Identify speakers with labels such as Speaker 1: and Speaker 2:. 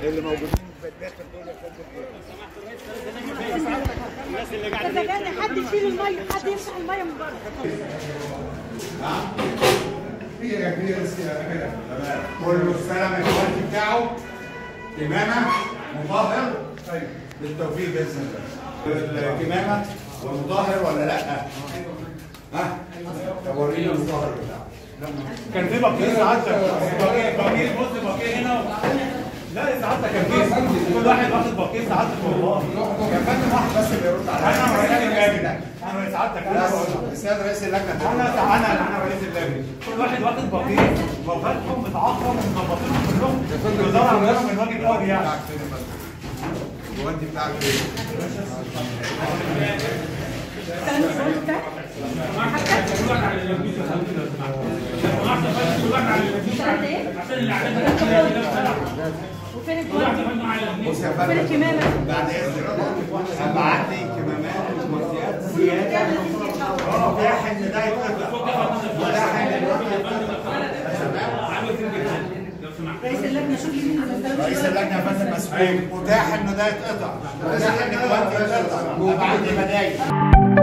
Speaker 1: اللي موجودين في الداخل دول يا فندم
Speaker 2: الناس اللي قاعده
Speaker 3: اذا كان حد يشيل الميه حد يمسح الميه من بره
Speaker 1: كبيرة كبيرة بس كده تمام كله استلم الوقت بتاعه كمامة مطهر طيب بالتوفيق بإذن الله الكمامة والمطهر ولا لأ؟ ها؟ طب وريني المطهر بتاعه
Speaker 2: كان في بقيه سعادتك بقيه بقيه بص بقيه هنا لا سعادتك كان في كل واحد واخد بقيه سعادتك والله
Speaker 1: يا فندم واحد بس اللي يرد عليا
Speaker 2: انا رئيس اللجنه انا سعادتك انا بقول لك.
Speaker 1: السيد رئيس اللجنة
Speaker 2: انا انا انا رئيس اللجنه كل واحد واخد بقيه موقفهم متعاقب ومظبطينهم كلهم الوزاره عامله من واجب قوي يعني
Speaker 1: بتاعك فين يا فندم؟ الجوانتي بتاعك فين؟
Speaker 3: استنى الجوانتي بتاعك اشتغلت ايه؟ وفين الجوانتي؟
Speaker 1: بص يا
Speaker 3: وفين
Speaker 1: فندم
Speaker 3: الكمامه؟
Speaker 1: بعد اذنك هبعت لي كمامات ومرسيات زياده متاح ان ده يتقطع متاح ان الوقت يتقطع
Speaker 3: رئيس اللجنه شوف لي مين اللي استلم
Speaker 1: رئيس اللجنه يا فندم مسؤول متاح ان ده يتقطع متاح ان الوقت يتقطع ابعت لي بدايل